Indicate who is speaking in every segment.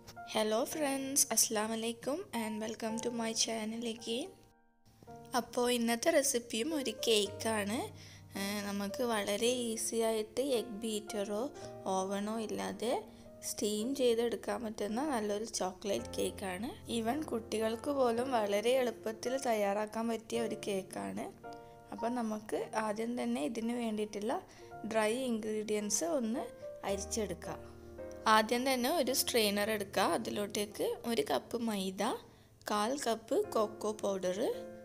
Speaker 1: hello friends അസ്സാം വലൈക്കും and welcome to my channel again അപ്പോൾ ഇന്നത്തെ റെസിപ്പിയും ഒരു കേക്കാണ് നമുക്ക് വളരെ ഈസി ആയിട്ട് എഗ് ബീറ്ററോ ഓവണോ ഇല്ലാതെ സ്റ്റീം ചെയ്തെടുക്കാൻ പറ്റുന്ന നല്ലൊരു ചോക്ലേറ്റ് കേക്കാണ് ഈവൻ കുട്ടികൾക്ക് പോലും വളരെ എളുപ്പത്തിൽ തയ്യാറാക്കാൻ പറ്റിയ ഒരു കേക്കാണ് അപ്പോൾ നമുക്ക് ആദ്യം തന്നെ ഇതിന് വേണ്ടിയിട്ടുള്ള ഡ്രൈ ഇൻഗ്രീഡിയൻസ് ഒന്ന് അരിച്ചെടുക്കാം ആദ്യം തന്നെ ഒരു സ്ട്രെയിനർ എടുക്കുക അതിലോട്ടേക്ക് ഒരു കപ്പ് മൈദ കാൽ കപ്പ് കൊക്കോ പൗഡർ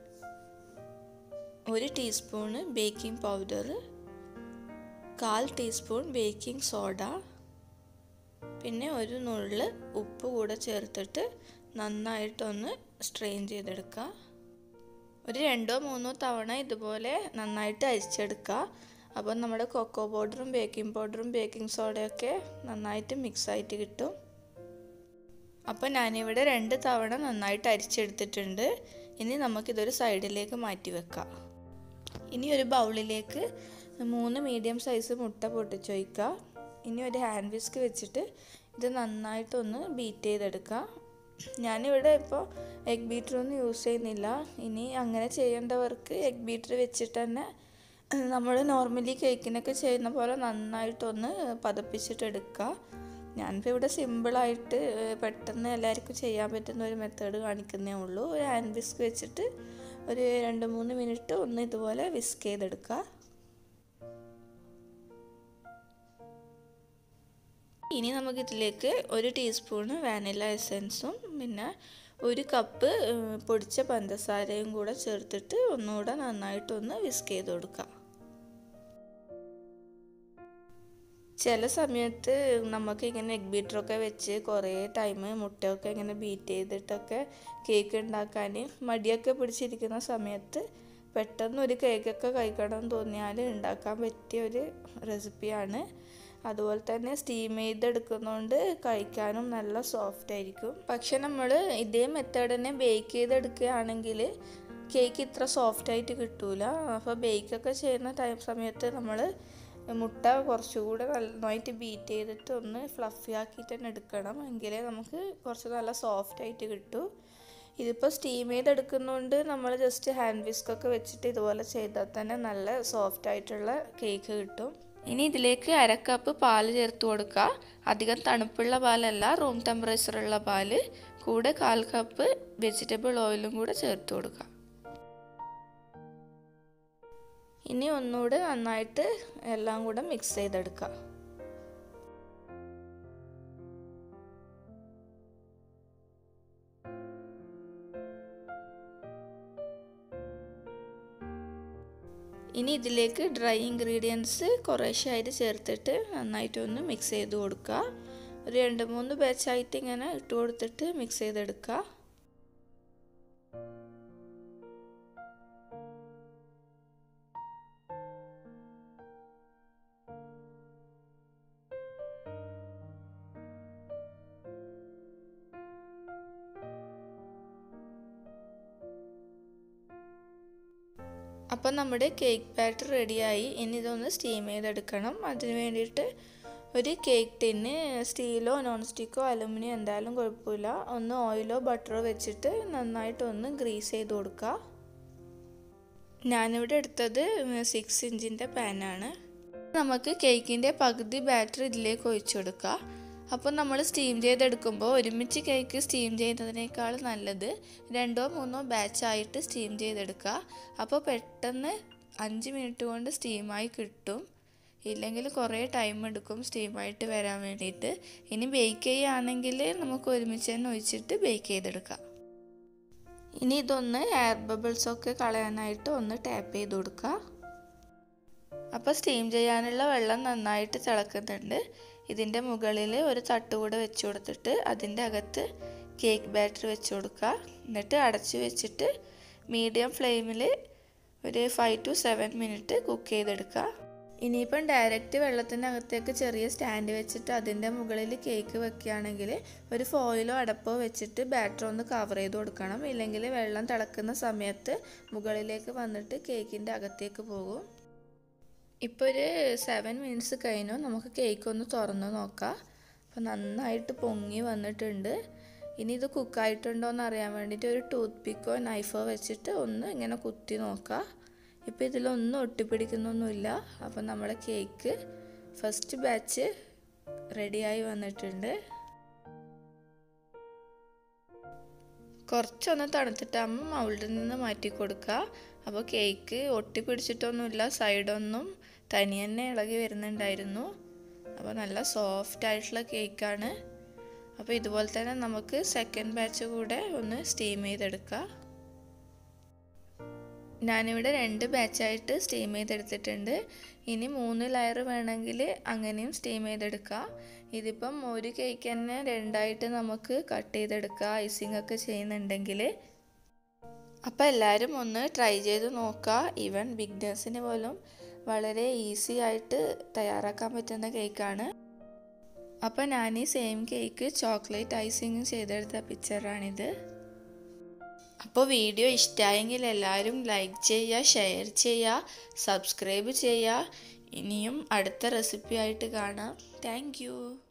Speaker 1: ഒരു ടീസ്പൂണ് ബേക്കിംഗ് പൗഡർ കാൽ ടീസ്പൂൺ ബേക്കിംഗ് സോഡ പിന്നെ ഒരു നുള്ള് ഉപ്പ് കൂടെ ചേർത്തിട്ട് നന്നായിട്ടൊന്ന് സ്ട്രെയിൻ ചെയ്തെടുക്കുക ഒരു രണ്ടോ മൂന്നോ തവണ ഇതുപോലെ നന്നായിട്ട് അരിച്ചെടുക്കുക അപ്പോൾ നമ്മുടെ കൊക്കോ പൗഡറും ബേക്കിംഗ് പൗഡറും ബേക്കിംഗ് സോഡയൊക്കെ നന്നായിട്ട് മിക്സ് ആയിട്ട് കിട്ടും അപ്പോൾ ഞാനിവിടെ രണ്ട് തവണ നന്നായിട്ട് അരിച്ചെടുത്തിട്ടുണ്ട് ഇനി നമുക്കിതൊരു സൈഡിലേക്ക് മാറ്റി വെക്കാം ഇനി ഒരു ബൗളിലേക്ക് മൂന്ന് മീഡിയം സൈസ് മുട്ട പൊട്ടിച്ച് വയ്ക്കുക ഇനി ഒരു ഹാൻഡ് വിസ്ക് വെച്ചിട്ട് ഇത് നന്നായിട്ടൊന്ന് ബീറ്റ് ചെയ്തെടുക്കുക ഞാനിവിടെ ഇപ്പോൾ എഗ് ബീറ്ററൊന്നും യൂസ് ചെയ്യുന്നില്ല ഇനി അങ്ങനെ ചെയ്യേണ്ടവർക്ക് എഗ് ബീറ്റർ വെച്ചിട്ട് തന്നെ നമ്മൾ നോർമലി കേക്കിനൊക്കെ ചെയ്യുന്ന പോലെ നന്നായിട്ടൊന്ന് പതപ്പിച്ചിട്ട് എടുക്കുക ഞാനിപ്പോൾ ഇവിടെ സിമ്പിളായിട്ട് പെട്ടെന്ന് എല്ലാവർക്കും ചെയ്യാൻ പറ്റുന്ന ഒരു മെത്തേഡ് കാണിക്കുന്നേ ഉള്ളൂ ഒരു ഹാൻഡ് വിസ്ക് വെച്ചിട്ട് ഒരു രണ്ട് മൂന്ന് മിനിറ്റ് ഒന്ന് ഇതുപോലെ വിസ്ക് ചെയ്തെടുക്കുക ഇനി നമുക്കിതിലേക്ക് ഒരു ടീസ്പൂണ് വാനില എസൻസും പിന്നെ ഒരു കപ്പ് പൊടിച്ച പഞ്ചസാരയും കൂടെ ചേർത്തിട്ട് ഒന്നുകൂടെ നന്നായിട്ടൊന്ന് വിസ്ക് ചെയ്ത് കൊടുക്കുക ചില സമയത്ത് നമുക്ക് ഇങ്ങനെ എഗ് ബീറ്ററൊക്കെ വെച്ച് കുറേ ടൈം മുട്ടയൊക്കെ ഇങ്ങനെ ബീറ്റ് ചെയ്തിട്ടൊക്കെ കേക്ക് ഉണ്ടാക്കാൻ മടിയൊക്കെ പിടിച്ചിരിക്കുന്ന സമയത്ത് പെട്ടെന്ന് ഒരു കേക്കൊക്കെ കഴിക്കണം തോന്നിയാൽ ഉണ്ടാക്കാൻ പറ്റിയ ഒരു റെസിപ്പിയാണ് അതുപോലെ തന്നെ സ്റ്റീം ചെയ്തെടുക്കുന്നതുകൊണ്ട് കഴിക്കാനും നല്ല സോഫ്റ്റ് ആയിരിക്കും പക്ഷെ നമ്മൾ ഇതേ മെത്തേഡ് തന്നെ ബേക്ക് ചെയ്തെടുക്കുകയാണെങ്കിൽ കേക്ക് ഇത്ര സോഫ്റ്റ് ആയിട്ട് കിട്ടൂല അപ്പോൾ ബേക്കൊക്കെ ചെയ്യുന്ന ടൈം സമയത്ത് നമ്മൾ മുട്ട കുറച്ചുകൂടെ നന്നായിട്ട് ബീറ്റ് ചെയ്തിട്ട് ഒന്ന് ഫ്ലഫി ആക്കിയിട്ട് തന്നെ എടുക്കണം എങ്കിലേ നമുക്ക് കുറച്ച് നല്ല സോഫ്റ്റ് ആയിട്ട് കിട്ടും ഇതിപ്പോൾ സ്റ്റീം ചെയ്തെടുക്കുന്നതുകൊണ്ട് നമ്മൾ ജസ്റ്റ് ഹാൻഡ് വിസ്കൊക്കെ വെച്ചിട്ട് ഇതുപോലെ ചെയ്താൽ തന്നെ നല്ല സോഫ്റ്റ് ആയിട്ടുള്ള കേക്ക് കിട്ടും ഇനി ഇതിലേക്ക് അര കപ്പ് പാല് ചേർത്ത് കൊടുക്കുക അധികം തണുപ്പുള്ള പാലല്ല റൂം ടെമ്പറേച്ചറുള്ള പാല് കൂടെ കാൽ കപ്പ് വെജിറ്റബിൾ ഓയിലും കൂടെ ചേർത്ത് കൊടുക്കുക ഇനി ഒന്നുകൂടെ നന്നായിട്ട് എല്ലാം കൂടെ മിക്സ് ചെയ്തെടുക്കുക ഇനി ഇതിലേക്ക് ഡ്രൈ ഇൻഗ്രീഡിയൻസ് കുറേശ്ശായിട്ട് ചേർത്തിട്ട് നന്നായിട്ടൊന്ന് മിക്സ് ചെയ്ത് കൊടുക്കുക ഒരു രണ്ട് മൂന്ന് ബാച്ചായിട്ട് ഇങ്ങനെ ഇട്ട് കൊടുത്തിട്ട് മിക്സ് ചെയ്തെടുക്കുക അപ്പം നമ്മുടെ കേക്ക് ബാറ്റർ റെഡിയായി ഇനി ഇതൊന്ന് സ്റ്റീം ചെയ്തെടുക്കണം അതിന് വേണ്ടിയിട്ട് ഒരു കേക്ക് ടിന്ന് സ്റ്റീലോ നോൺ സ്റ്റിക്കോ അലുമിനിയോ എന്തായാലും കുഴപ്പമില്ല ഒന്ന് ഓയിലോ ബട്ടറോ വെച്ചിട്ട് നന്നായിട്ടൊന്ന് ഗ്രീസ് ചെയ്ത് കൊടുക്കുക ഞാനിവിടെ എടുത്തത് സിക്സ് ഇഞ്ചിൻ്റെ പാനാണ് നമുക്ക് കേക്കിൻ്റെ പകുതി ബാറ്റർ ഇതിലേക്ക് ഒഴിച്ചു കൊടുക്കുക അപ്പോൾ നമ്മൾ സ്റ്റീം ചെയ്തെടുക്കുമ്പോൾ ഒരുമിച്ച് കേക്ക് സ്റ്റീം ചെയ്യുന്നതിനേക്കാൾ നല്ലത് രണ്ടോ മൂന്നോ ബാച്ചായിട്ട് സ്റ്റീം ചെയ്തെടുക്കുക അപ്പോൾ പെട്ടെന്ന് അഞ്ച് മിനിറ്റ് കൊണ്ട് സ്റ്റീമായി കിട്ടും ഇല്ലെങ്കിൽ കുറേ ടൈം എടുക്കും സ്റ്റീമായിട്ട് വരാൻ വേണ്ടിയിട്ട് ഇനി ബേക്ക് ചെയ്യുകയാണെങ്കിൽ നമുക്ക് ഒരുമിച്ച് തന്നെ ഒഴിച്ചിട്ട് ബേക്ക് ചെയ്തെടുക്കാം ഇനി ഇതൊന്ന് എയർ ബബിൾസൊക്കെ കളയാനായിട്ട് ഒന്ന് ടാപ്പ് ചെയ്ത് കൊടുക്കുക അപ്പോൾ സ്റ്റീം ചെയ്യാനുള്ള വെള്ളം നന്നായിട്ട് തിളക്കുന്നുണ്ട് ഇതിൻ്റെ മുകളിൽ ഒരു തട്ട് കൂടെ വെച്ച് കൊടുത്തിട്ട് അതിൻ്റെ അകത്ത് കേക്ക് ബാറ്റർ വെച്ച് കൊടുക്കുക എന്നിട്ട് അടച്ച് വെച്ചിട്ട് മീഡിയം ഫ്ലെയിമിൽ ഒരു five to seven minute cook ചെയ്തെടുക്കുക ഇനിയിപ്പം ഡയറക്റ്റ് വെള്ളത്തിനകത്തേക്ക് ചെറിയ സ്റ്റാൻഡ് വെച്ചിട്ട് അതിൻ്റെ മുകളിൽ കേക്ക് വെക്കുകയാണെങ്കിൽ ഒരു ഫോയിലോ അടപ്പോ വെച്ചിട്ട് ബാറ്റർ ഒന്ന് കവർ ചെയ്ത് കൊടുക്കണം ഇല്ലെങ്കിൽ വെള്ളം തിളക്കുന്ന സമയത്ത് മുകളിലേക്ക് വന്നിട്ട് കേക്കിൻ്റെ അകത്തേക്ക് പോകും ഇപ്പോൾ ഒരു സെവൻ മിനിറ്റ്സ് കഴിഞ്ഞു നമുക്ക് കേക്ക് ഒന്ന് തുറന്ന് നോക്കാം അപ്പോൾ നന്നായിട്ട് പൊങ്ങി വന്നിട്ടുണ്ട് ഇനി ഇത് കുക്കായിട്ടുണ്ടോ എന്ന് അറിയാൻ വേണ്ടിയിട്ട് ഒരു ടൂത്ത് പിക്കോ നൈഫോ വെച്ചിട്ട് ഒന്ന് ഇങ്ങനെ കുത്തി നോക്കാം ഇപ്പോൾ ഇതിലൊന്നും ഒട്ടിപ്പിടിക്കുന്നൊന്നുമില്ല അപ്പോൾ നമ്മുടെ കേക്ക് ഫസ്റ്റ് ബാച്ച് റെഡിയായി വന്നിട്ടുണ്ട് കുറച്ചൊന്ന് തണുത്തിട്ടാകുമ്പോൾ മൗൾഡിൽ നിന്ന് മാറ്റി കൊടുക്കുക അപ്പോൾ കേക്ക് ഒട്ടിപ്പിടിച്ചിട്ടൊന്നുമില്ല സൈഡൊന്നും തനി തന്നെ ഇളകി വരുന്നുണ്ടായിരുന്നു അപ്പോൾ നല്ല സോഫ്റ്റ് ആയിട്ടുള്ള കേക്കാണ് അപ്പോൾ ഇതുപോലെ തന്നെ നമുക്ക് സെക്കൻഡ് ബാച്ച് കൂടെ ഒന്ന് സ്റ്റീം ചെയ്തെടുക്കാം ഞാനിവിടെ രണ്ട് ബാച്ചായിട്ട് സ്റ്റീം ചെയ്തെടുത്തിട്ടുണ്ട് ഇനി മൂന്ന് ലെയർ വേണമെങ്കിൽ അങ്ങനെയും സ്റ്റീം ചെയ്തെടുക്കാം ഇതിപ്പം ഒരു കേക്ക് തന്നെ രണ്ടായിട്ട് നമുക്ക് കട്ട് ചെയ്തെടുക്കാം ഐസിങ് ഒക്കെ ചെയ്യുന്നുണ്ടെങ്കിൽ അപ്പോൾ എല്ലാവരും ഒന്ന് ട്രൈ ചെയ്ത് നോക്കുക ഈവൻ ബിഗ്നേഴ്സിന് പോലും വളരെ ഈസി ആയിട്ട് തയ്യാറാക്കാൻ പറ്റുന്ന കേക്കാണ് അപ്പോൾ ഞാൻ ഈ സെയിം കേക്ക് ചോക്ലേറ്റ് ഐസിങ് ചെയ്തെടുത്ത പിക്ചറാണിത് അപ്പോൾ വീഡിയോ ഇഷ്ടമായെങ്കിൽ എല്ലാവരും ലൈക്ക് ചെയ്യുക ഷെയർ ചെയ്യുക സബ്സ്ക്രൈബ് ചെയ്യുക ഇനിയും അടുത്ത റെസിപ്പി ആയിട്ട് കാണാം താങ്ക്